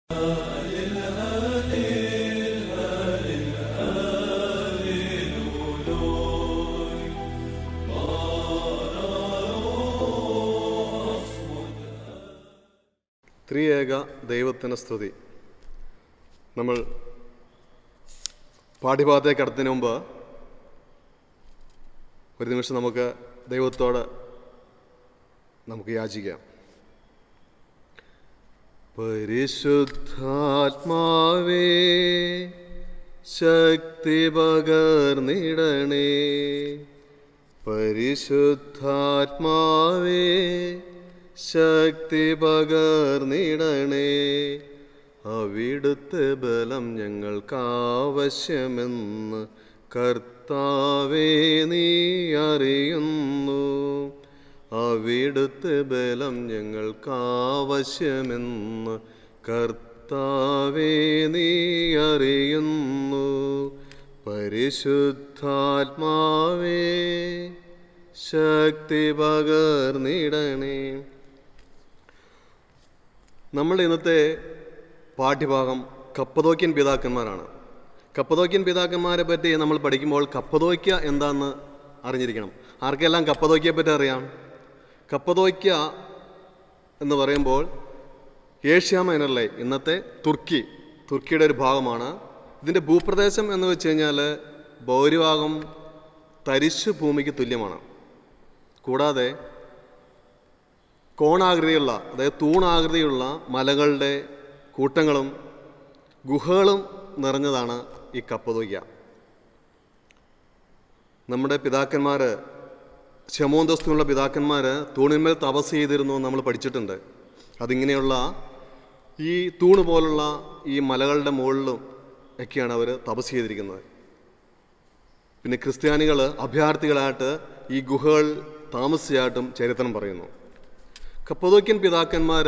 ത്രിയേക ദൈവത്തിന് സ്തുതി നമ്മൾ പാഠ്യഭാഗത്തേക്ക് കടത്തിന് മുമ്പ് ഒരു നിമിഷം നമുക്ക് ദൈവത്തോട് നമുക്ക് യാചിക്കാം പരിശുദ്ധാത്മാവേ ശക്തി പകർന്നിടണേ പരിശുദ്ധാത്മാവേ ശക്തി പകർന്നിടണേ അവിടുത്തെ ബലം ഞങ്ങൾക്കാവശ്യമെന്ന് കർത്താവേ നീ അറിയുന്നു അവിടുത്തെ ബലം ഞങ്ങൾക്കാവശ്യമെന്ന് കർത്താവേ നീ അറിയുന്നു പരിശുദ്ധാത്മാവേ ശക്തി പകർന്നിടണേ നമ്മൾ ഇന്നത്തെ പാഠ്യഭാഗം കപ്പതോക്യൻ പിതാക്കന്മാരാണ് കപ്പതോക്യൻ പിതാക്കന്മാരെ പറ്റി നമ്മൾ പഠിക്കുമ്പോൾ കപ്പതോക്യ എന്താണെന്ന് അറിഞ്ഞിരിക്കണം ആർക്കെല്ലാം കപ്പതോക്യയെ പറ്റി അറിയാം കപ്പതോക്യ എന്ന് പറയുമ്പോൾ ഏഷ്യ മൈനറിലെ ഇന്നത്തെ തുർക്കി തുർക്കിയുടെ ഒരു ഭാഗമാണ് ഇതിൻ്റെ ഭൂപ്രദേശം എന്ന് വെച്ച് കഴിഞ്ഞാൽ ഭൗരിഭാഗം തരിശു ഭൂമിക്ക് തുല്യമാണ് കൂടാതെ കോണാകൃതിയുള്ള അതായത് തൂണാകൃതിയുള്ള മലകളുടെ കൂട്ടങ്ങളും ഗുഹകളും നിറഞ്ഞതാണ് ഈ കപ്പതോയ്ക്ക നമ്മുടെ പിതാക്കന്മാർ ശമോന്തസ്തുള്ള പിതാക്കന്മാർ തൂണിന്മേൽ തപസ് ചെയ്തിരുന്നു എന്ന് നമ്മൾ പഠിച്ചിട്ടുണ്ട് അതിങ്ങനെയുള്ള ഈ തൂണ് പോലുള്ള ഈ മലകളുടെ മുകളിലും ഒക്കെയാണ് അവർ തപസ് ചെയ്തിരിക്കുന്നത് പിന്നെ ക്രിസ്ത്യാനികൾ അഭയാർത്ഥികളായിട്ട് ഈ ഗുഹകൾ താമസിച്ചായിട്ടും ചരിത്രം പറയുന്നു കപ്പതോക്യൻ പിതാക്കന്മാർ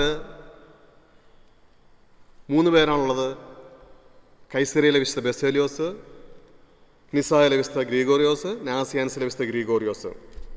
മൂന്ന് പേരാണുള്ളത് കൈസരിയിലെ വിശുദ്ധ ബെസേലിയോസ് നിസായിലെ വിശുദ്ധ ഗ്രീഗോറിയോസ് നാസിയാൻസിലെ വിശുദ്ധ ഗ്രീഗോറിയോസ്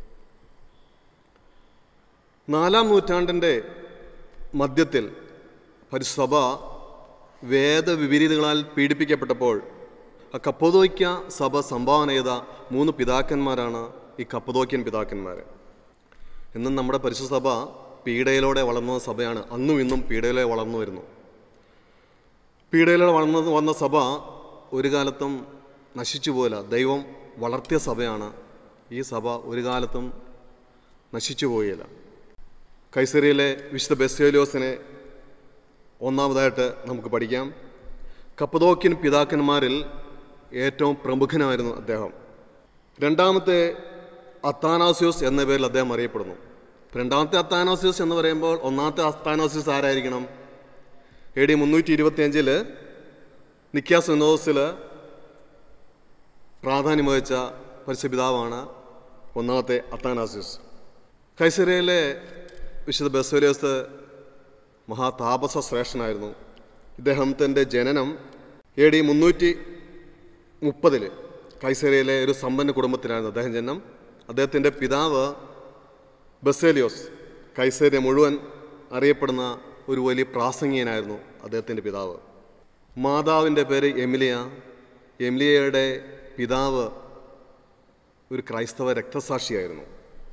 നാലാം നൂറ്റാണ്ടിൻ്റെ മധ്യത്തിൽ പരിസഭ വേദവിപരീതങ്ങളാൽ പീഡിപ്പിക്കപ്പെട്ടപ്പോൾ ആ കപ്പതോയ്ക്ക സഭ സംഭാവന ചെയ്ത മൂന്ന് പിതാക്കന്മാരാണ് ഈ കപ്പതോക്യൻ പിതാക്കന്മാർ ഇന്നും നമ്മുടെ പരിശുദ്ധ സഭ പീഡയിലൂടെ വളർന്ന സഭയാണ് അന്നും ഇന്നും പീഡയിലൂടെ വളർന്നു വരുന്നു പീഡയിലൂടെ വളർന്നു വന്ന സഭ ഒരു കാലത്തും നശിച്ചു പോയില്ല ദൈവം വളർത്തിയ സഭയാണ് ഈ സഭ ഒരു കാലത്തും നശിച്ചു പോയില്ല കൈസരിയിലെ വിശുദ്ധ ബെസ്യോലിയോസിനെ ഒന്നാമതായിട്ട് നമുക്ക് പഠിക്കാം കപ്പതോക്യൻ പിതാക്കന്മാരിൽ ഏറ്റവും പ്രമുഖനായിരുന്നു അദ്ദേഹം രണ്ടാമത്തെ അത്താനാസ്യോസ് എന്ന പേരിൽ അദ്ദേഹം അറിയപ്പെടുന്നു രണ്ടാമത്തെ അത്താനാസ്യോസ് എന്ന് പറയുമ്പോൾ ഒന്നാമത്തെ അത്താനാസ്യോസ് ആരായിരിക്കണം എ ഡി മുന്നൂറ്റി ഇരുപത്തിയഞ്ചിൽ നിക്യാസ് വിനോദസിൽ പ്രാധാന്യം വഹിച്ച പരിശുപിതാവാണ് ഒന്നാമത്തെ അത്താനാസ്യോസ് കൈസരയിലെ വിശുദ്ധ ബസോലിയസ് മഹാതാപസ ശ്രേഷ്ഠനായിരുന്നു ഇദ്ദേഹത്തിൻ്റെ ജനനം എ ഡി മുന്നൂറ്റി മുപ്പതിൽ കൈസരയിലെ ഒരു സമ്പന്ന കുടുംബത്തിലായിരുന്നു അദ്ദേഹം ജനനം അദ്ദേഹത്തിൻ്റെ പിതാവ് ബസേലിയോസ് കൈസേരിയ മുഴുവൻ അറിയപ്പെടുന്ന ഒരു വലിയ പ്രാസംഗികനായിരുന്നു അദ്ദേഹത്തിൻ്റെ പിതാവ് മാതാവിൻ്റെ പേര് എമിലിയ എമിലിയയുടെ പിതാവ് ഒരു ക്രൈസ്തവ രക്തസാക്ഷിയായിരുന്നു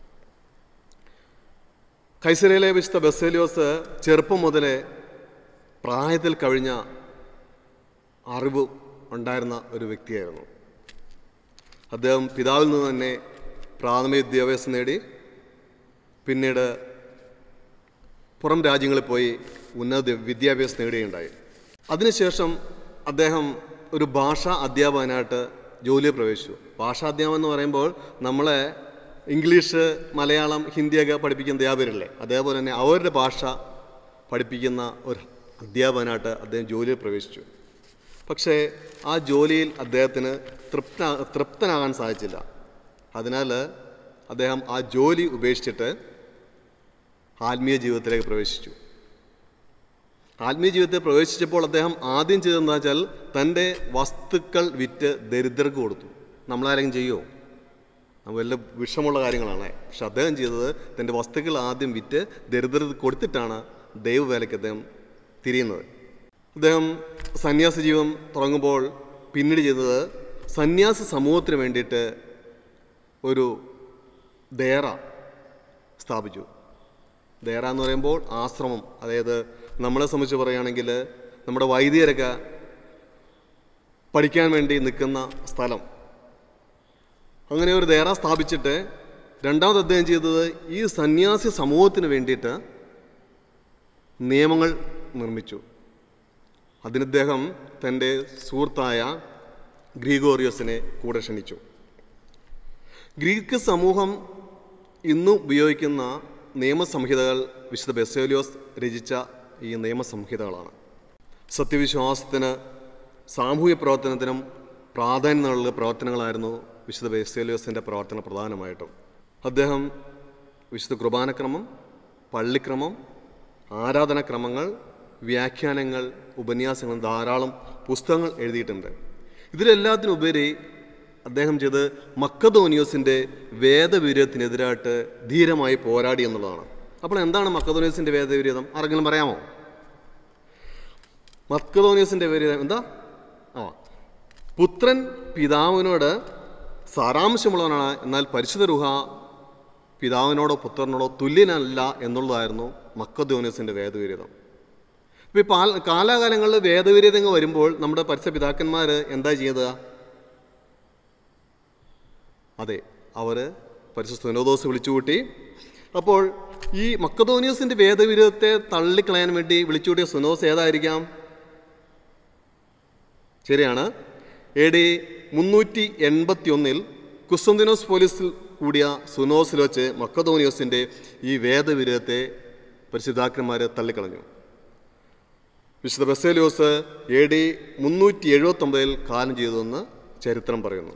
കൈസരയിലെ വിശുദ്ധ ബസേലിയോസ് ചെറുപ്പം മുതലേ പ്രായത്തിൽ കഴിഞ്ഞ അറിവ് ഉണ്ടായിരുന്ന ഒരു വ്യക്തിയായിരുന്നു അദ്ദേഹം പിതാവിൽ നിന്ന് തന്നെ പ്രാഥമിക വിദ്യാഭ്യാസം നേടി പിന്നീട് പുറം രാജ്യങ്ങളിൽ പോയി ഉന്നത വിദ്യാഭ്യാസം നേടുകയുണ്ടായി അതിനുശേഷം അദ്ദേഹം ഒരു ഭാഷാ അധ്യാപകനായിട്ട് ജോലിയിൽ പ്രവേശിച്ചു ഭാഷാ അധ്യാപനം എന്ന് പറയുമ്പോൾ നമ്മളെ ഇംഗ്ലീഷ് മലയാളം ഹിന്ദിയൊക്കെ പഠിപ്പിക്കുന്ന അധ്യാപകരില്ലേ അതേപോലെ തന്നെ അവരുടെ ഭാഷ പഠിപ്പിക്കുന്ന ഒരു അധ്യാപകനായിട്ട് അദ്ദേഹം ജോലിയിൽ പ്രവേശിച്ചു പക്ഷേ ആ ജോലിയിൽ അദ്ദേഹത്തിന് തൃപ്ത തൃപ്തനാകാൻ സാധിച്ചില്ല അതിനാൽ അദ്ദേഹം ആ ജോലി ഉപേക്ഷിച്ചിട്ട് ആത്മീയ ജീവിതത്തിലേക്ക് പ്രവേശിച്ചു ആത്മീയ ജീവിതത്തിൽ പ്രവേശിച്ചപ്പോൾ അദ്ദേഹം ആദ്യം ചെയ്തതെന്ന് വെച്ചാൽ തൻ്റെ വസ്തുക്കൾ വിറ്റ് ദരിദ്രർക്ക് കൊടുത്തു നമ്മളാരെങ്കിലും ചെയ്യുമോ നമ്മൾ വല്ല വിഷമുള്ള കാര്യങ്ങളാണ് പക്ഷെ അദ്ദേഹം ചെയ്തത് തൻ്റെ വസ്തുക്കൾ ആദ്യം വിറ്റ് ദരിദ്രർക്ക് കൊടുത്തിട്ടാണ് ദൈവവേലയ്ക്ക് അദ്ദേഹം തിരിയുന്നത് അദ്ദേഹം സന്യാസ ജീവിതം തുടങ്ങുമ്പോൾ പിന്നീട് ചെയ്തത് സന്യാസ സമൂഹത്തിന് വേണ്ടിയിട്ട് ഒരു ദേറ സ്ഥാപിച്ചു ദേറ എന്ന് പറയുമ്പോൾ ആശ്രമം അതായത് നമ്മളെ സംബന്ധിച്ച് പറയുകയാണെങ്കിൽ നമ്മുടെ വൈദികരൊക്കെ പഠിക്കാൻ വേണ്ടി നിൽക്കുന്ന സ്ഥലം അങ്ങനെ ഒരു ദേറ സ്ഥാപിച്ചിട്ട് രണ്ടാമത് അദ്ദേഹം ചെയ്തത് ഈ സന്യാസി സമൂഹത്തിന് വേണ്ടിയിട്ട് നിയമങ്ങൾ നിർമ്മിച്ചു അതിന് അദ്ദേഹം തൻ്റെ സുഹൃത്തായ ഗ്രീഗോറിയോസിനെ കൂടെ ക്ഷണിച്ചു ഗ്രീക്ക് സമൂഹം ഇന്നും ഉപയോഗിക്കുന്ന നിയമസംഹിതകൾ വിശുദ്ധ ബെസേലിയോസ് രചിച്ച ഈ നിയമസംഹിതകളാണ് സത്യവിശ്വാസത്തിന് സാമൂഹ്യ പ്രവർത്തനത്തിനും പ്രാധാന്യം നൽകുന്ന പ്രവർത്തനങ്ങളായിരുന്നു വിശുദ്ധ ബെസേലിയോസിൻ്റെ പ്രവർത്തനം പ്രധാനമായിട്ടും അദ്ദേഹം വിശുദ്ധ കുർബാനക്രമം പള്ളിക്രമം ആരാധനാക്രമങ്ങൾ വ്യാഖ്യാനങ്ങൾ ഉപന്യാസങ്ങൾ ധാരാളം പുസ്തകങ്ങൾ എഴുതിയിട്ടുണ്ട് ഇതിലെല്ലാത്തിനുപരി അദ്ദേഹം ചെയ്ത് മക്കതോനിയോസിൻ്റെ വേദവിരോധത്തിനെതിരായിട്ട് ധീരമായി പോരാടി എന്നുള്ളതാണ് അപ്പോൾ എന്താണ് മക്കതോനിയോസിൻ്റെ വേദവിരോധം ആരെങ്കിലും പറയാമോ മക്കതോനിയോസിൻ്റെ വിരോധം എന്താ ആ പുത്രൻ പിതാവിനോട് സാരാംശമുള്ളവനാണ് എന്നാൽ പരിശുദ്ധ റുഹ പിതാവിനോടോ പുത്രനോടോ തുല്യനല്ല എന്നുള്ളതായിരുന്നു മക്കതോനിയോസിൻ്റെ വേദവിരോധം ഇപ്പോൾ ഈ പാൽ കാലാകാലങ്ങളിൽ വേദവിരോധങ്ങൾ വരുമ്പോൾ നമ്മുടെ പരിസര പിതാക്കന്മാർ എന്താ ചെയ്തത് അതെ അവർ പരിശുദ്ധ സുനോദോസ് വിളിച്ചുകൂട്ടി അപ്പോൾ ഈ മക്കതോനിയസിന്റെ വേദവിരോധത്തെ തള്ളിക്കളയാൻ വേണ്ടി വിളിച്ചുകൂട്ടിയ സുനോസ് ഏതായിരിക്കാം ശരിയാണ് എ ഡി മുന്നൂറ്റി എൺപത്തി ഒന്നിൽ കുസ്തന്തിനോസ് പോലീസിൽ കൂടിയ സുനോസിൽ വെച്ച് മക്കതോനിയോസിന്റെ ഈ വേദവിരോധത്തെ പരിശുദ്ധാക്കന്മാർ തള്ളിക്കളഞ്ഞു വിശുദ്ധ ബസേലിയോസ് എ ഡി മുന്നൂറ്റി എഴുപത്തൊമ്പതിൽ കാലം ചെയ്തതെന്ന് ചരിത്രം പറയുന്നു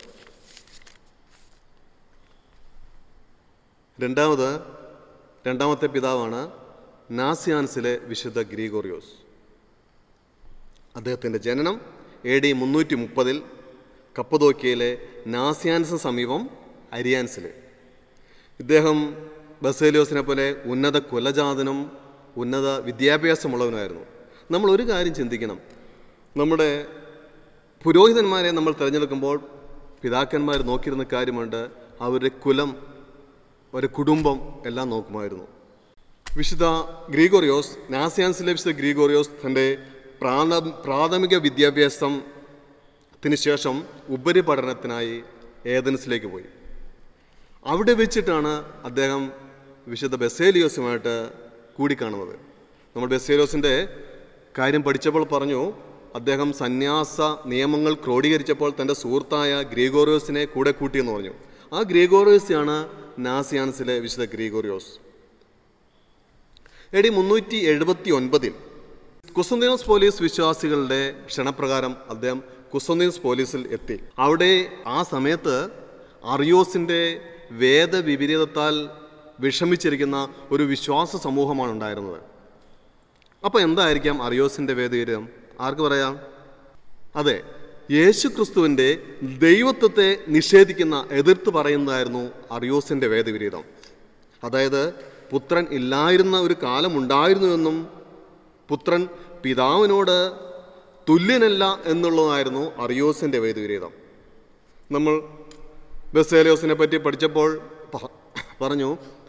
രണ്ടാമത് രണ്ടാമത്തെ പിതാവാണ് നാസിയാൻസിലെ വിശുദ്ധ ഗ്രീഗോറിയോസ് അദ്ദേഹത്തിൻ്റെ ജനനം എ ഡി മുന്നൂറ്റി മുപ്പതിൽ കപ്പതോക്കിയയിലെ നാസിയാൻസിന് സമീപം അരിയാൻസിൽ ഇദ്ദേഹം ബസേലിയോസിനെ പോലെ ഉന്നത കുലജാതനും ഉന്നത വിദ്യാഭ്യാസമുള്ളവനായിരുന്നു നമ്മൾ ഒരു കാര്യം ചിന്തിക്കണം നമ്മുടെ പുരോഹിതന്മാരെ നമ്മൾ തിരഞ്ഞെടുക്കുമ്പോൾ പിതാക്കന്മാർ നോക്കിയിരുന്ന കാര്യമുണ്ട് അവരുടെ കുലം ഒരു കുടുംബം എല്ലാം നോക്കുമായിരുന്നു വിശുദ്ധ ഗ്രീഗോറിയോസ് നാസിയാൻസിലെ വിശുദ്ധ ഗ്രീഗോറിയോസ് തൻ്റെ പ്രാഥ പ്രാഥമിക വിദ്യാഭ്യാസത്തിന് ശേഷം ഉപരിപഠനത്തിനായി ഏതൻസിലേക്ക് പോയി അവിടെ വെച്ചിട്ടാണ് അദ്ദേഹം വിശുദ്ധ ബെസേലിയോസുമായിട്ട് കൂടിക്കാണുന്നത് നമ്മൾ ബെസേലിയോസിൻ്റെ കാര്യം പഠിച്ചപ്പോൾ പറഞ്ഞു അദ്ദേഹം സന്യാസ നിയമങ്ങൾ ക്രോഡീകരിച്ചപ്പോൾ തൻ്റെ സുഹൃത്തായ ഗ്രീഗോറിയോസിനെ കൂടെ കൂട്ടിയെന്ന് പറഞ്ഞു ആ ഗ്രീഗോറിയോസാണ് നാസിയാൻസിലെ വിശുദ്ധ ഗ്രീഗോറിയോസ് എ ഡി മുന്നൂറ്റി എഴുപത്തി ഒൻപതിൽ കുസന്തീനോസ് പോലീസ് വിശ്വാസികളുടെ ക്ഷണപ്രകാരം അദ്ദേഹം കുസന്തീനോസ് പോലീസിൽ എത്തി അവിടെ ആ സമയത്ത് അറിയോസിൻ്റെ വേദവിപരീതത്താൽ വിഷമിച്ചിരിക്കുന്ന ഒരു വിശ്വാസ സമൂഹമാണ് ഉണ്ടായിരുന്നത് അപ്പോൾ എന്തായിരിക്കാം അറിയോസിൻ്റെ വേദവിപരീതം ആർക്ക് പറയാം അതെ യേശു ക്രിസ്തുവിൻ്റെ ദൈവത്വത്തെ നിഷേധിക്കുന്ന എതിർത്ത് പറയുന്നതായിരുന്നു അറിയോസിൻ്റെ വേദവിരീതം അതായത് പുത്രൻ ഇല്ലായിരുന്ന ഒരു കാലമുണ്ടായിരുന്നുവെന്നും പുത്രൻ പിതാവിനോട് തുല്യനല്ല എന്നുള്ളതായിരുന്നു അറിയോസിൻ്റെ വേദവിരീതം നമ്മൾ ബസേലിയോസിനെ പറ്റി പഠിച്ചപ്പോൾ പ- പറഞ്ഞു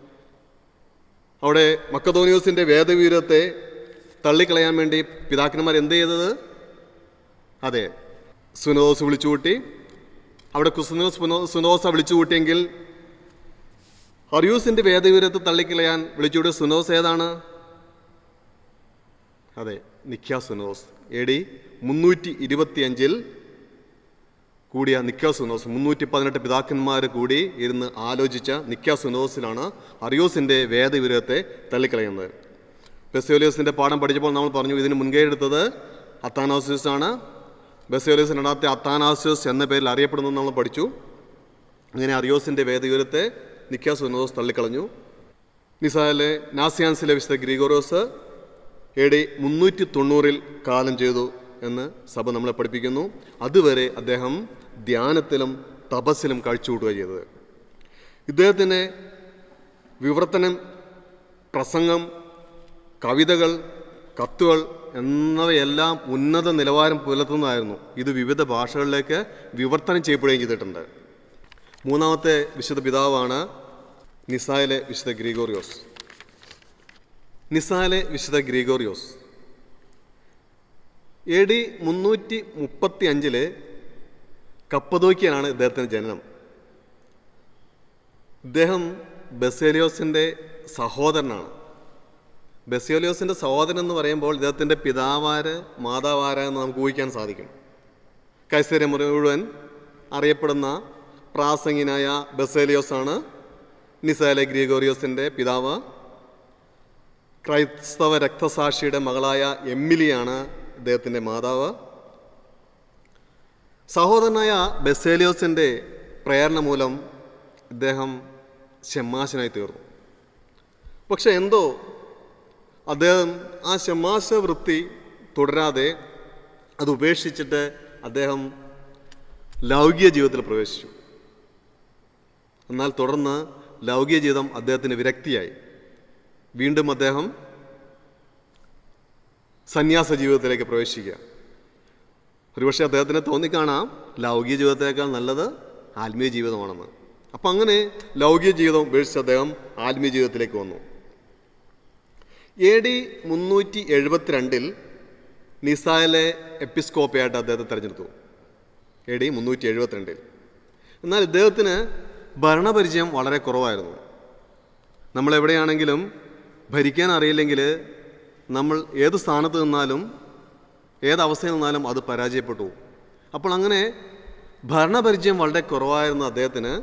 അവിടെ മക്കതോനിയോസിൻ്റെ വേദവീരത്തെ തള്ളിക്കളയാൻ വേണ്ടി പിതാക്കന്മാർ എന്ത് ചെയ്തത് അതെ സുനോസ് വിളിച്ചുകൂട്ടി അവിടെ കുസുനോസ് പുനോ- സുനോസ വിളിച്ചുകൂട്ടിയെങ്കിൽ അറിയൂസിന്റെ വേദവിവരത്തെ തള്ളിക്കളയാൻ വിളിച്ചുകൂടിയ സുനോസ് ഏതാണ് അതെ നിഖ്യ സുനോസ് എ ഡി മുന്നൂറ്റി ഇരുപത്തിയഞ്ചിൽ കൂടിയ നിക്ക സുനോസ് മുന്നൂറ്റി പതിനെട്ട് പിതാക്കന്മാർ കൂടി ഇരുന്ന് ആലോചിച്ച നിക്ക സുനോസിലാണ് അറിയോസിന്റെ വേദവിവരത്തെ തള്ളിക്കളയുന്നത് ബെസോലിയസിന്റെ പാഠം പഠിച്ചപ്പോൾ നമ്മൾ പറഞ്ഞു ഇതിന് മുൻകൈ എടുത്തത് അത്താനാസിയസ് ആണ് ബെസോലിയസ് രണ്ടാമത്തെ അത്താനാസിയസ് എന്ന പേരിൽ അറിയപ്പെടുന്നത് നമ്മൾ പഠിച്ചു അങ്ങനെ അറിയോസിന്റെ വേദവിവരത്തെ നിക്ക സുനോസ് തള്ളിക്കളഞ്ഞു നിസായിലെ നാസിയാൻസിലെ വിശുദ്ധ ഗ്രിഗോറോസ് എ ഡി മുന്നൂറ്റി തൊണ്ണൂറിൽ കാലം ചെയ്തു എന്ന് സഭ നമ്മളെ പഠിപ്പിക്കുന്നു അതുവരെ അദ്ദേഹം ധ്യാനത്തിലും തപസ്സിലും കഴിച്ചുകൂട്ടുക ചെയ്തത് ഇദ്ദേഹത്തിന് വിവർത്തനം പ്രസംഗം കവിതകൾ കത്തുകൾ എന്നിവയെല്ലാം ഉന്നത നിലവാരം പുലർത്തുന്നതായിരുന്നു ഇത് വിവിധ ഭാഷകളിലേക്ക് വിവർത്തനം ചെയ്യപ്പെടുകയും ചെയ്തിട്ടുണ്ട് മൂന്നാമത്തെ വിശുദ്ധ പിതാവാണ് നിസായിലെ വിശുദ്ധ ഗ്രിഗോറിയോസ് നിസായിലെ വിശുദ്ധ ഗ്രിഗോറിയോസ് എ ഡി മുന്നൂറ്റി മുപ്പത്തി അഞ്ചില് കപ്പതോക്കിയാണ് ഇദ്ദേഹത്തിൻ്റെ ജനനം ഇദ്ദേഹം ബസേലിയോസിൻ്റെ സഹോദരനാണ് ബസേലിയോസിൻ്റെ സഹോദരൻ എന്ന് പറയുമ്പോൾ ഇദ്ദേഹത്തിൻ്റെ പിതാവാര് മാതാവാര് എന്ന് നമുക്ക് ഊഹിക്കാൻ സാധിക്കും കൈസര മുഴുവൻ അറിയപ്പെടുന്ന പ്രാസംഗിനായ ബസേലിയോസ് ആണ് നിസാലെ ഗ്രിഗോറിയോസിൻ്റെ പിതാവ് ക്രൈസ്തവ രക്തസാക്ഷിയുടെ മകളായ എമ്മിലിയാണ് ഇദ്ദേഹത്തിൻ്റെ മാതാവ് സഹോദരനായ ബസേലിയോസിൻ്റെ പ്രേരണ മൂലം ഇദ്ദേഹം ഷെമ്മാശനായി തീർന്നു പക്ഷെ എന്തോ അദ്ദേഹം ആ ഷെമ്മാശ വൃത്തി തുടരാതെ അത് ഉപേക്ഷിച്ചിട്ട് അദ്ദേഹം ലൗകിക ജീവിതത്തിൽ പ്രവേശിച്ചു എന്നാൽ തുടർന്ന് ലൗകിക ജീവിതം അദ്ദേഹത്തിന് വിരക്തിയായി വീണ്ടും അദ്ദേഹം സന്യാസ ജീവിതത്തിലേക്ക് പ്രവേശിക്കുക ഒരുപക്ഷെ അദ്ദേഹത്തിന് തോന്നിക്കാണാം ലൗകിക ജീവിതത്തേക്കാൾ നല്ലത് ആത്മീയ ജീവിതമാണെന്ന് അപ്പം അങ്ങനെ ലൗകിക ജീവിതം ഉപേക്ഷിച്ച് അദ്ദേഹം ആത്മീയ ജീവിതത്തിലേക്ക് വന്നു എ ഡി മുന്നൂറ്റി എഴുപത്തിരണ്ടിൽ നിസായിലെ എപ്പിസ്കോപ്പയായിട്ട് അദ്ദേഹത്തെ തിരഞ്ഞെടുത്തു എ ഡി മുന്നൂറ്റി എഴുപത്തിരണ്ടിൽ എന്നാൽ ഇദ്ദേഹത്തിന് ഭരണപരിചയം വളരെ കുറവായിരുന്നു നമ്മളെവിടെയാണെങ്കിലും ഭരിക്കാൻ അറിയില്ലെങ്കിൽ നമ്മൾ ഏത് സ്ഥാനത്ത് നിന്നാലും ഏത് അവസ്ഥയിൽ നിന്നാലും അത് പരാജയപ്പെട്ടു അപ്പോൾ അങ്ങനെ ഭരണപരിചയം വളരെ കുറവായിരുന്ന അദ്ദേഹത്തിന്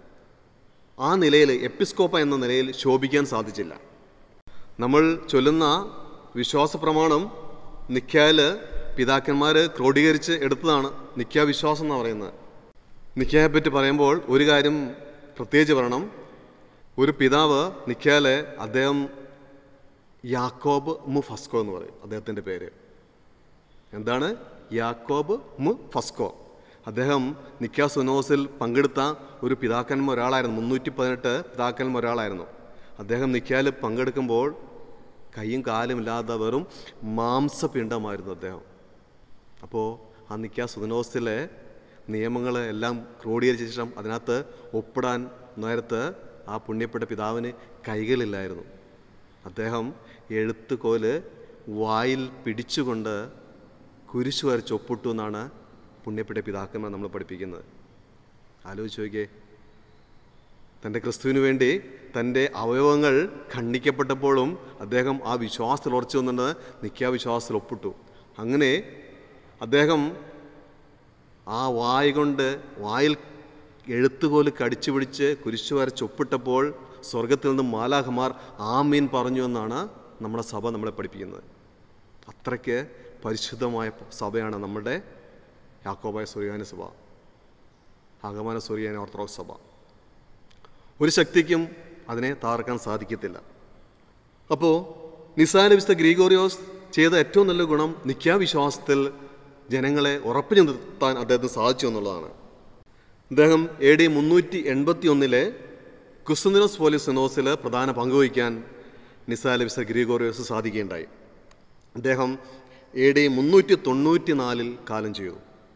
ആ നിലയിൽ എപ്പിസ്കോപ്പ എന്ന നിലയിൽ ശോഭിക്കാൻ സാധിച്ചില്ല നമ്മൾ ചൊല്ലുന്ന വിശ്വാസ പ്രമാണം നിക്കായിൽ പിതാക്കന്മാർ ക്രോഡീകരിച്ച് എടുത്തതാണ് നിക്ക വിശ്വാസം എന്ന് പറയുന്നത് നിക്കയെ പറ്റി പറയുമ്പോൾ ഒരു കാര്യം പ്രത്യേകിച്ച് പറയണം ഒരു പിതാവ് നിക്കാലെ അദ്ദേഹം യാക്കോബ് മു ഫസ്കോ എന്ന് പറയും അദ്ദേഹത്തിൻ്റെ പേര് എന്താണ് യാക്കോബ് മു ഫസ്കോ അദ്ദേഹം നിക്കാ സുനോസിൽ പങ്കെടുത്ത ഒരു പിതാക്കന്മാർ ഒരാളായിരുന്നു മുന്നൂറ്റി പതിനെട്ട് പിതാക്കന്മാർ ഒരാളായിരുന്നു അദ്ദേഹം നിക്കാൽ പങ്കെടുക്കുമ്പോൾ കൈയും കാലും ഇല്ലാതെ വെറും മാംസപിണ്ഡമായിരുന്നു അദ്ദേഹം അപ്പോൾ ആ നിക്കാ സുനോസിലെ നിയമങ്ങൾ എല്ലാം ക്രോഡീകരിച്ച ശേഷം അതിനകത്ത് ഒപ്പിടാൻ നേരത്ത് ആ പുണ്യപ്പെട്ട പിതാവിന് കൈകളില്ലായിരുന്നു അദ്ദേഹം എഴുത്തുകോല് വായിൽ പിടിച്ചുകൊണ്ട് കുരിശു വരച്ച് ഒപ്പിട്ടു എന്നാണ് പുണ്യപ്പെട്ട പിതാക്കന്മാർ നമ്മൾ പഠിപ്പിക്കുന്നത് ആലോചിച്ച് നോക്കിയേ തൻ്റെ ക്രിസ്തുവിന് വേണ്ടി തൻ്റെ അവയവങ്ങൾ ഖണ്ഡിക്കപ്പെട്ടപ്പോഴും അദ്ദേഹം ആ വിശ്വാസത്തിൽ ഉറച്ചു വന്നിട്ട് നിത്യാ വിശ്വാസത്തിൽ ഒപ്പിട്ടു അങ്ങനെ അദ്ദേഹം ആ വായ കൊണ്ട് വായിൽ എഴുത്തുകോല് കടിച്ചു പിടിച്ച് കുരിശു വരച്ച് ഒപ്പിട്ടപ്പോൾ സ്വർഗത്തിൽ നിന്ന് മാലാഖമാർ ആമീൻ പറഞ്ഞു എന്നാണ് നമ്മുടെ സഭ നമ്മളെ പഠിപ്പിക്കുന്നത് അത്രയ്ക്ക് പരിശുദ്ധമായ സഭയാണ് നമ്മുടെ യാക്കോബായ സൂര്യാന സഭ ആഗമന സൂര്യാന ഓർത്തഡോക്സ് സഭ ഒരു ശക്തിക്കും അതിനെ തകർക്കാൻ സാധിക്കത്തില്ല അപ്പോൾ നിസാന വിശുദ്ധ ഗ്രീഗോറിയോസ് ചെയ്ത ഏറ്റവും നല്ല ഗുണം നിത്യാവിശ്വാസത്തിൽ ജനങ്ങളെ ഉറപ്പിച്ചു നിർത്താൻ അദ്ദേഹത്തിന് സാധിച്ചു എന്നുള്ളതാണ് അദ്ദേഹം എ ഡി മുന്നൂറ്റി എൺപത്തി ഒന്നിലെ കുസ്തുനിനോസ് പോലീസ് സിനോസിൽ പ്രധാന പങ്കുവഹിക്കാൻ നിസാല വിശുദ്ധ ഗ്രീഗോറിയോസ് സാധിക്കുകയുണ്ടായി അദ്ദേഹം എ ഡി മുന്നൂറ്റി തൊണ്ണൂറ്റി നാലിൽ കാലം ചെയ്തു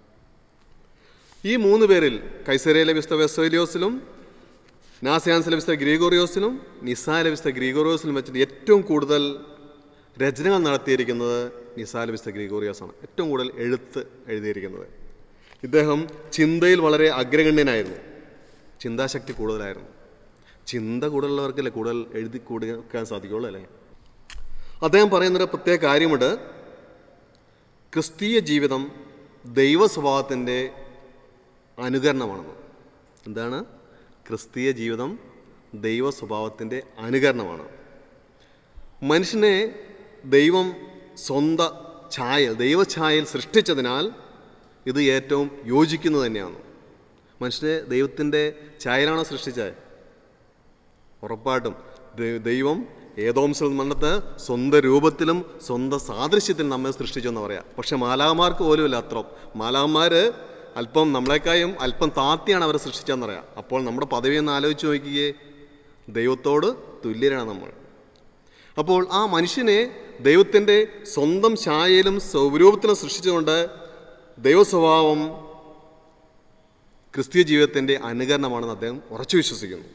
ഈ മൂന്ന് പേരിൽ കൈസരയിലെ വിശുദ്ധ വെസോലിയോസിലും നാസിയാൻസിലെ വിശുദ്ധ ഗ്രീഗോറിയോസിലും നിസായിലെ വിശുദ്ധ ഗ്രീഗോറിയോസിലും വെച്ചിട്ട് ഏറ്റവും കൂടുതൽ രചനകൾ നടത്തിയിരിക്കുന്നത് നിസായിലെ വിശുദ്ധ ഗ്രീഗോറിയോസാണ് ഏറ്റവും കൂടുതൽ എഴുത്ത് എഴുതിയിരിക്കുന്നത് ഇദ്ദേഹം ചിന്തയിൽ വളരെ അഗ്രഗണ്യനായിരുന്നു ചിന്താശക്തി കൂടുതലായിരുന്നു ചിന്ത കൂടുതലുള്ളവർക്കല്ലേ കൂടുതൽ എഴുതി കൊടുക്കാൻ സാധിക്കുള്ളൂ അല്ലേ അദ്ദേഹം പറയുന്നൊരു പ്രത്യേക കാര്യമുണ്ട് ക്രിസ്തീയ ജീവിതം ദൈവ സ്വഭാവത്തിൻ്റെ അനുകരണമാണെന്ന് എന്താണ് ക്രിസ്തീയ ജീവിതം ദൈവ സ്വഭാവത്തിൻ്റെ അനുകരണമാണ് മനുഷ്യനെ ദൈവം സ്വന്ത ഛായൽ ദൈവഛായയിൽ സൃഷ്ടിച്ചതിനാൽ ഇത് ഏറ്റവും യോജിക്കുന്നത് തന്നെയാണ് മനുഷ്യനെ ദൈവത്തിൻ്റെ ഛായയിലാണോ സൃഷ്ടിച്ചത് ഉറപ്പായിട്ടും ദൈ- ദൈവം ഏതോംസിൽ മണ്ണത്ത് സ്വന്തം രൂപത്തിലും സ്വന്തം സാദൃശ്യത്തിലും നമ്മെ സൃഷ്ടിച്ചെന്ന് പറയാം പക്ഷെ മാലാമാർക്ക് പോലുമില്ല അത്രം മാലാമാർ അല്പം നമ്മളെക്കായും അല്പം താത്തിയാണ് അവരെ സൃഷ്ടിച്ചതെന്ന് പറയാം അപ്പോൾ നമ്മുടെ പദവി ഒന്ന് ആലോചിച്ച് നോക്കിയേ ദൈവത്തോട് തുല്യരാണ് നമ്മൾ അപ്പോൾ ആ മനുഷ്യനെ ദൈവത്തിൻ്റെ സ്വന്തം ഛായയിലും സ്വരൂപത്തിലും സൃഷ്ടിച്ചുകൊണ്ട് ദൈവസ്വഭാവം ക്രിസ്തീയ ജീവിതത്തിൻ്റെ അനുകരണമാണെന്ന് അദ്ദേഹം ഉറച്ചു വിശ്വസിക്കുന്നു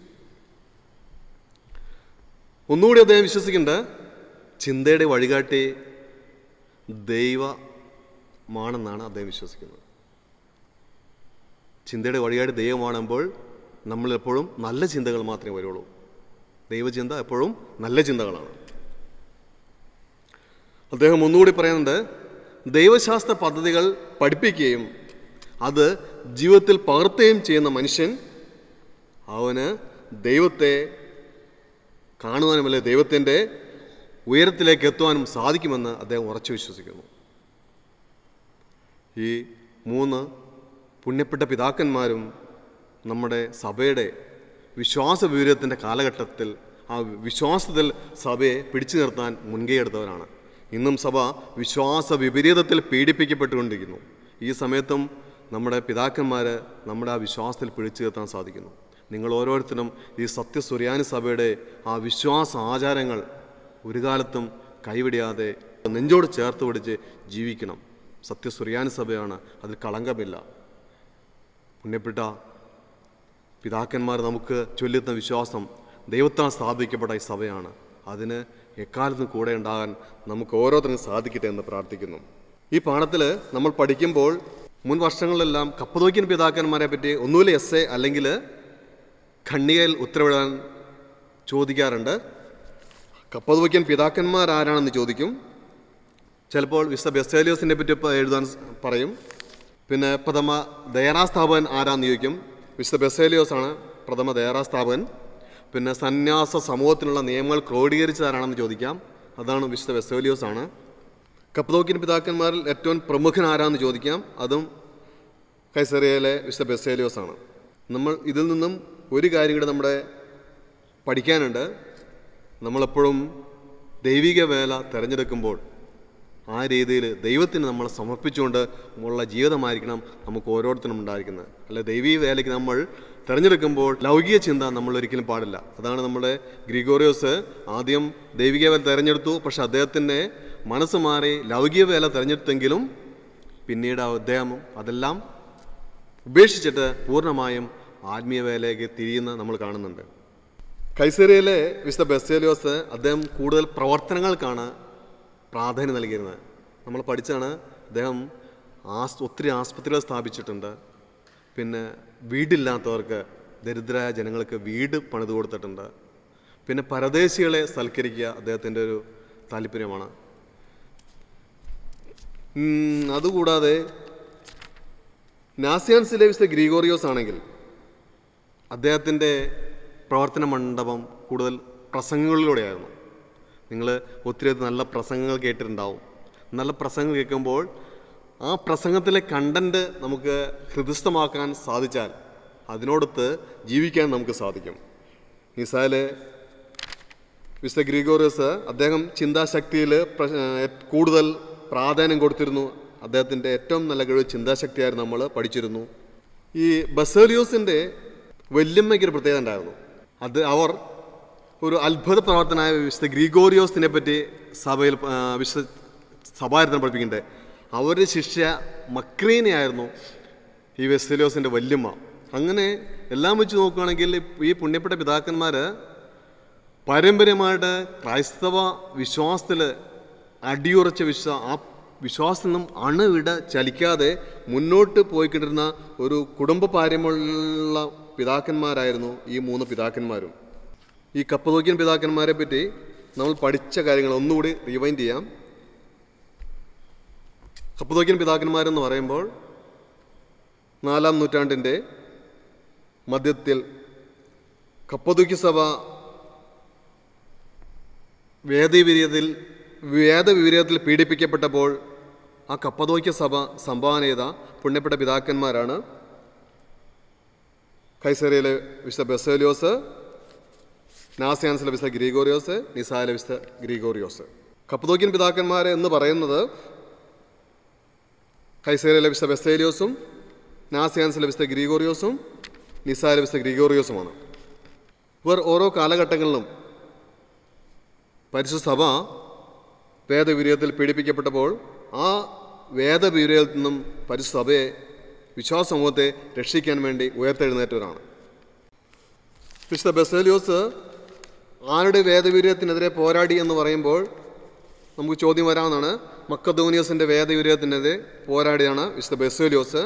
ഒന്നുകൂടി അദ്ദേഹം വിശ്വസിക്കേണ്ടത് ചിന്തയുടെ വഴികാട്ടി ദൈവമാണെന്നാണ് അദ്ദേഹം വിശ്വസിക്കുന്നത് ചിന്തയുടെ വഴികാട്ടി ദൈവമാണെമ്പോൾ നമ്മൾ എപ്പോഴും നല്ല ചിന്തകൾ മാത്രമേ വരുള്ളൂ ദൈവചിന്ത എപ്പോഴും നല്ല ചിന്തകളാണ് അദ്ദേഹം ഒന്നുകൂടി പറയുന്നുണ്ട് ദൈവശാസ്ത്ര പദ്ധതികൾ പഠിപ്പിക്കുകയും അത് ജീവിതത്തിൽ പകർത്തുകയും ചെയ്യുന്ന മനുഷ്യൻ അവന് ദൈവത്തെ കാണുവാനും അല്ലെ ദൈവത്തിൻ്റെ ഉയരത്തിലേക്ക് എത്തുവാനും സാധിക്കുമെന്ന് അദ്ദേഹം ഉറച്ചു വിശ്വസിക്കുന്നു ഈ മൂന്ന് പുണ്യപ്പെട്ട പിതാക്കന്മാരും നമ്മുടെ സഭയുടെ വിശ്വാസ വിവരത്തിൻ്റെ കാലഘട്ടത്തിൽ ആ വിശ്വാസത്തിൽ സഭയെ പിടിച്ചു നിർത്താൻ മുൻകൈ എടുത്തവരാണ് ഇന്നും സഭ വിശ്വാസ വിപരീതത്തിൽ പീഡിപ്പിക്കപ്പെട്ടുകൊണ്ടിരിക്കുന്നു ഈ സമയത്തും നമ്മുടെ പിതാക്കന്മാർ നമ്മുടെ ആ വിശ്വാസത്തിൽ പിടിച്ചു നിർത്താൻ സാധിക്കുന്നു നിങ്ങൾ ഓരോരുത്തരും ഈ സത്യസുറിയാനി സഭയുടെ ആ വിശ്വാസ ആചാരങ്ങൾ ഒരു കാലത്തും കൈവിടാതെ നെഞ്ചോട് ചേർത്ത് പിടിച്ച് ജീവിക്കണം സത്യസുറിയാനി സഭയാണ് അതിൽ കളങ്കമില്ല പുണ്യപ്പെട്ട പിതാക്കന്മാർ നമുക്ക് ചൊല്ലുന്ന വിശ്വാസം ദൈവത്താൽ സ്ഥാപിക്കപ്പെട്ട ഈ സഭയാണ് അതിന് എക്കാലത്തും കൂടെ ഉണ്ടാകാൻ നമുക്ക് ഓരോരുത്തരും സാധിക്കട്ടെ എന്ന് പ്രാർത്ഥിക്കുന്നു ഈ പാഠത്തിൽ നമ്മൾ പഠിക്കുമ്പോൾ മുൻ വർഷങ്ങളിലെല്ലാം കപ്പതോക്കിയൻ പിതാക്കന്മാരെ പറ്റി ഒന്നുമില്ല എസ് എ അല്ലെങ്കിൽ ഖണ്ഡികയിൽ ഉത്തരവിടാൻ ചോദിക്കാറുണ്ട് കപ്പതോക്കിയൻ പിതാക്കന്മാർ ആരാണെന്ന് ചോദിക്കും ചിലപ്പോൾ വിശുദ്ധ ബെസ്സേലിയോസിനെ പറ്റി ഇപ്പം എഴുതാൻ സ് പറയും പിന്നെ പ്രഥമ ദയറാസ്ഥാപകൻ ആരാന്ന് ചോദിക്കും വിശുദ്ധ ബെസ്സേലിയോസ് ആണ് പ്രഥമ ദയറാസ്ഥാപകൻ പിന്നെ സന്യാസ സമൂഹത്തിനുള്ള നിയമങ്ങൾ ക്രോഡീകരിച്ചതാരാണെന്ന് ചോദിക്കാം അതാണ് വിശുദ്ധ ബെസ്സേലിയോസ് ആണ് കപ്പതോക്കിൻ പിതാക്കന്മാരിൽ ഏറ്റവും പ്രമുഖൻ ആരാന്ന് ചോദിക്കാം അതും കൈസറിയയിലെ വിശുദ്ധ ബെസ്സേലിയോസ് ആണ് നമ്മൾ ഇതിൽ നിന്നും ഒരു കാര്യം കൂടെ നമ്മുടെ പഠിക്കാനുണ്ട് നമ്മളെപ്പോഴും ദൈവിക വേല തിരഞ്ഞെടുക്കുമ്പോൾ ആ രീതിയിൽ ദൈവത്തിന് നമ്മൾ സമർപ്പിച്ചുകൊണ്ട് ഉള്ള ജീവിതമായിരിക്കണം നമുക്ക് ഓരോരുത്തരും ഉണ്ടായിരിക്കുന്നത് അല്ല ദൈവീയ വേലയ്ക്ക് നമ്മൾ തിരഞ്ഞെടുക്കുമ്പോൾ ലൗകിക ചിന്ത നമ്മൾ ഒരിക്കലും പാടില്ല അതാണ് നമ്മുടെ ഗ്രിഗോറിയോസ് ആദ്യം ദൈവിക വേല തിരഞ്ഞെടുത്തു പക്ഷെ അദ്ദേഹത്തിൻ്റെ മനസ്സ് മാറി ലൗകിക വേല തിരഞ്ഞെടുത്തെങ്കിലും പിന്നീട് അദ്ദേഹം അതെല്ലാം ഉപേക്ഷിച്ചിട്ട് പൂർണ്ണമായും ആത്മീയ വേലയ്ക്ക് തിരിയുന്ന നമ്മൾ കാണുന്നുണ്ട് കൈസേരിയയിലെ വിശുദ്ധ ബെസ്സേലിയോസ് അദ്ദേഹം കൂടുതൽ പ്രവർത്തനങ്ങൾക്കാണ് പ്രാധാന്യം നൽകിയിരുന്നത് നമ്മൾ പഠിച്ചാണ് അദ്ദേഹം ആസ് ഒത്തിരി ആസ്പത്രികൾ സ്ഥാപിച്ചിട്ടുണ്ട് പിന്നെ വീടില്ലാത്തവർക്ക് ദരിദ്രരായ ജനങ്ങൾക്ക് വീട് പണിത് കൊടുത്തിട്ടുണ്ട് പിന്നെ പരദേശികളെ സൽക്കരിക്കുക അദ്ദേഹത്തിൻ്റെ ഒരു താല്പര്യമാണ് ഉം, അതുകൂടാതെ നാസിയാൻസിലെ വിശുദ്ധ ഗ്രീഗോറിയോസ് ആണെങ്കിൽ അദ്ദേഹത്തിൻ്റെ പ്രവർത്തന മണ്ഡപം കൂടുതൽ പ്രസംഗങ്ങളിലൂടെയായിരുന്നു നിങ്ങൾ ഒത്തിരി നല്ല പ്രസംഗങ്ങൾ കേട്ടിട്ടുണ്ടാവും നല്ല പ്രസംഗം കേൾക്കുമ്പോൾ ആ പ്രസംഗത്തിലെ കണ്ടന്റ് നമുക്ക് ഹൃദയസ്ഥമാക്കാൻ സാധിച്ചാൽ അതിനോടൊത്ത് ജീവിക്കാൻ നമുക്ക് സാധിക്കും മിസാല് വിശുദ്ധ ഗ്രിഗോറിയസ് അദ്ദേഹം ചിന്താശക്തിയിൽ പ്ര- ഏഹ് കൂടുതൽ പ്രാധാന്യം കൊടുത്തിരുന്നു അദ്ദേഹത്തിൻ്റെ ഏറ്റവും നല്ല കഴിവ് ചിന്താശക്തിയായിരുന്നു നമ്മൾ പഠിച്ചിരുന്നു ഈ ബസേലിയോസിൻ്റെ വല്യമ്മയ്ക്ക് ഒരു പ്രത്യേകത ഉണ്ടായിരുന്നു അത് അവർ ഒരു അത്ഭുത പ്രവർത്തനായ വിശുദ്ധ ഗ്രിഗോറിയോസിനെ പറ്റി സഭയിൽ ആ, വിശുദ്ധ സഭായത്തിന് പഠിപ്പിക്കണ്ടേ അവരുടെ ശിഷ്യ മക്രീനെയായിരുന്നു ഈ വെസ്തലിയോസിൻ്റെ വല്യമ്മ അങ്ങനെ എല്ലാം വെച്ച് നോക്കുകയാണെങ്കിൽ ഈ പുണ്യപ്പെട്ട പിതാക്കന്മാർ പാരമ്പര്യമായിട്ട് ക്രൈസ്തവ വിശ്വാസത്തിൽ അടിയുറച്ച വിശ്വാ ആ വിശ്വാസത്തിൽ നിന്നും അണുവിട ചലിക്കാതെ മുന്നോട്ട് പോയിക്കൊണ്ടിരുന്ന ഒരു കുടുംബ പാരമ്പര്യമുള്ള പിതാക്കന്മാരായിരുന്നു ഈ മൂന്ന് പിതാക്കന്മാരും ഈ കപ്പതോക്കിയൻ പിതാക്കന്മാരെ പറ്റി നമ്മൾ പഠിച്ച കാര്യങ്ങൾ ഒന്നുകൂടി റിവൈൻഡ് ചെയ്യാം കപ്പതോക്കിയൻ പിതാക്കന്മാരെന്ന് പറയുമ്പോൾ നാലാം നൂറ്റാണ്ടിൻ്റെ മധ്യത്തിൽ കപ്പതോക്യ സഭ വേദവിരീയത്തിൽ വേദവിരീയത്തിൽ പീഡിപ്പിക്കപ്പെട്ടപ്പോൾ ആ കപ്പതോക്യ സഭ സംഭാവന ചെയ്ത പുണ്യപ്പെട്ട പിതാക്കന്മാരാണ് കൈസറിയിലെ വിശുദ്ധ ബെസേലിയോസ് നാസിയാൻസിലെ വിശുദ്ധ ഗ്രീഗോറിയോസ് നിസായിലെ വിശുദ്ധ ഗ്രീഗോറിയോസ് കപ്പതോക്യൻ പിതാക്കന്മാർ എന്ന് പറയുന്നത് കൈസേരയിലെ വിശുദ്ധ ബെസേലിയോസും നാസിയാൻസിലെ വിശുദ്ധ ഗ്രീഗോറിയോസും നിസായിലെ വിശുദ്ധ ഗ്രീഗോറിയോസുമാണ് ഇവർ ഓരോ കാലഘട്ടങ്ങളിലും പരിശുദ്ധ സഭ വേദവിരയത്തിൽ പീഡിപ്പിക്കപ്പെട്ടപ്പോൾ ആ വേദവിരയത്തിൽ നിന്നും പരിശുദ്ധ സഭയെ വിശ്വാസ സമൂഹത്തെ രക്ഷിക്കാൻ വേണ്ടി ഉയർത്തെഴുന്നേറ്റവരാണ് വിശുദ്ധ ബെസേലിയോസ് ആരുടെ വേദവിരയത്തിനെതിരെ പോരാടി എന്ന് പറയുമ്പോൾ നമുക്ക് ചോദ്യം വരാവുന്നതാണ് മക്കദോനിയസിൻ്റെ വേദവിരയത്തിനെതിരെ പോരാടിയാണ് വിശുദ്ധ ബെസേലിയോസ്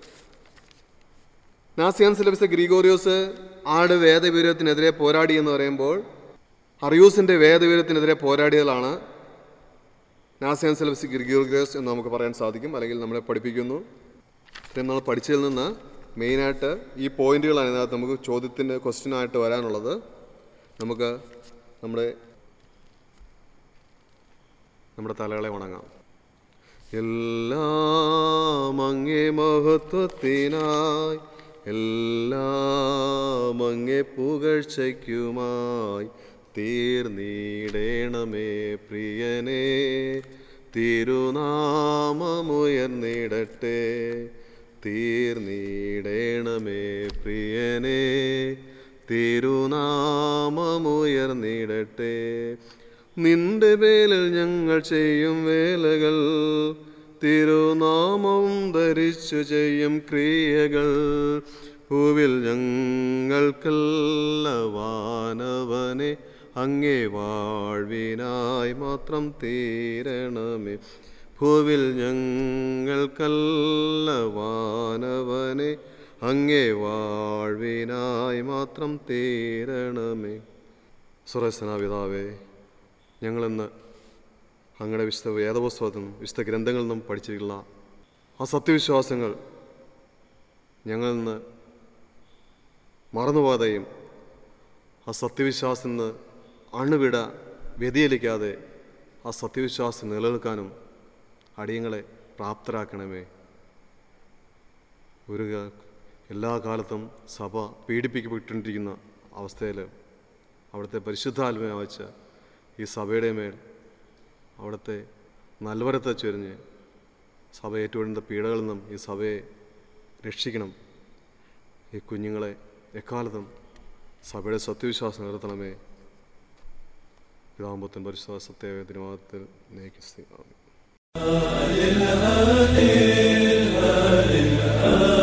നാസിയാൻ സിലബസ് ഗ്രിഗോറിയോസ് ആരുടെ വേദവിരയത്തിനെതിരെ പോരാടി എന്ന് പറയുമ്പോൾ അറിയൂസിൻ്റെ വേദവിരയത്തിനെതിരെ പോരാടിയതാണ് നാസിയാൻ സിലബസ് ഗ്രിഗോറിയോസ് എന്ന് നമുക്ക് പറയാൻ സാധിക്കും അല്ലെങ്കിൽ നമ്മളെ പഠിപ്പിക്കുന്നു ഇത്രയും നമ്മൾ പഠിച്ചതിൽ നിന്ന് മെയിനായിട്ട് ഈ പോയിന്റുകളാണ് ഇതിനകത്ത് നമുക്ക് ചോദ്യത്തിൻ്റെ ക്വസ്റ്റ്യനായിട്ട് വരാനുള്ളത് നമുക്ക് നമ്മുടെ നമ്മുടെ തലകളെ വണങ്ങാം എല്ലാം അങ്ങേ മഹത്വത്തിനായി എല്ലാം അങ്ങേ പുകഴ്ചയ്ക്കുമായി തീർന്നിടേണമേ പ്രിയനേ തിരുനാമമുയർന്നിടട്ടെ തീർന്നിടേണമേ പ്രിയനേ തിരുനാമമുയർന്നിടട്ടെ നിന്റെ വേലിൽ ഞങ്ങൾ ചെയ്യും വേലകൾ തിരുനാമം ധരിച്ചു ചെയ്യും ക്രിയകൾ ഭൂവിൽ ഞങ്ങൾക്കല്ല വാനവനെ അങ്ങേ വാഴ്വിനായി മാത്രം തീരണമേ ഭൂവിൽ ഞങ്ങൾക്കല്ല വാനവനെ അങ്ങേ വാഴ്വിനായി മാത്രം തീരണമേ സുരസനാപിതാവേ ഞങ്ങളിന്ന് അങ്ങയുടെ വിശുദ്ധ വേദപുസ്തകത്തിൽ നിന്നും വിശുദ്ധ ഗ്രന്ഥങ്ങളിൽ നിന്നും പഠിച്ചിട്ടുള്ള ആ സത്യവിശ്വാസങ്ങൾ ഞങ്ങളിൽ നിന്ന് മറന്നുപോകാതെയും ആ സത്യവിശ്വാസത്തിൽ നിന്ന് അണുവിട വ്യതിചലിക്കാതെ ആ സത്യവിശ്വാസം നിലനിൽക്കാനും അടിയങ്ങളെ പ്രാപ്തരാക്കണമേ ഒരു കാ- എല്ലാ കാലത്തും സഭ പീഡിപ്പിക്കപ്പെട്ടുകൊണ്ടിരിക്കുന്ന അവസ്ഥയിൽ അവിടുത്തെ പരിശുദ്ധാത്മനെ വച്ച ഈ സഭയുടെ മേൽ അവിടുത്തെ നൽവരത്തെ ചൊരിഞ്ഞ് സഭ ഏറ്റുകൊണ്ട പീഡകളിൽ നിന്നും ഈ സഭയെ രക്ഷിക്കണം ഈ കുഞ്ഞുങ്ങളെ എക്കാലത്തും സഭയുടെ സത്യവിശ്വാസം നിലനിർത്തണമേ പിതാമ്പത്തൻ പരിശുദ്ധ സത്യ തിരുവാദത്തിൽ നയിക്കും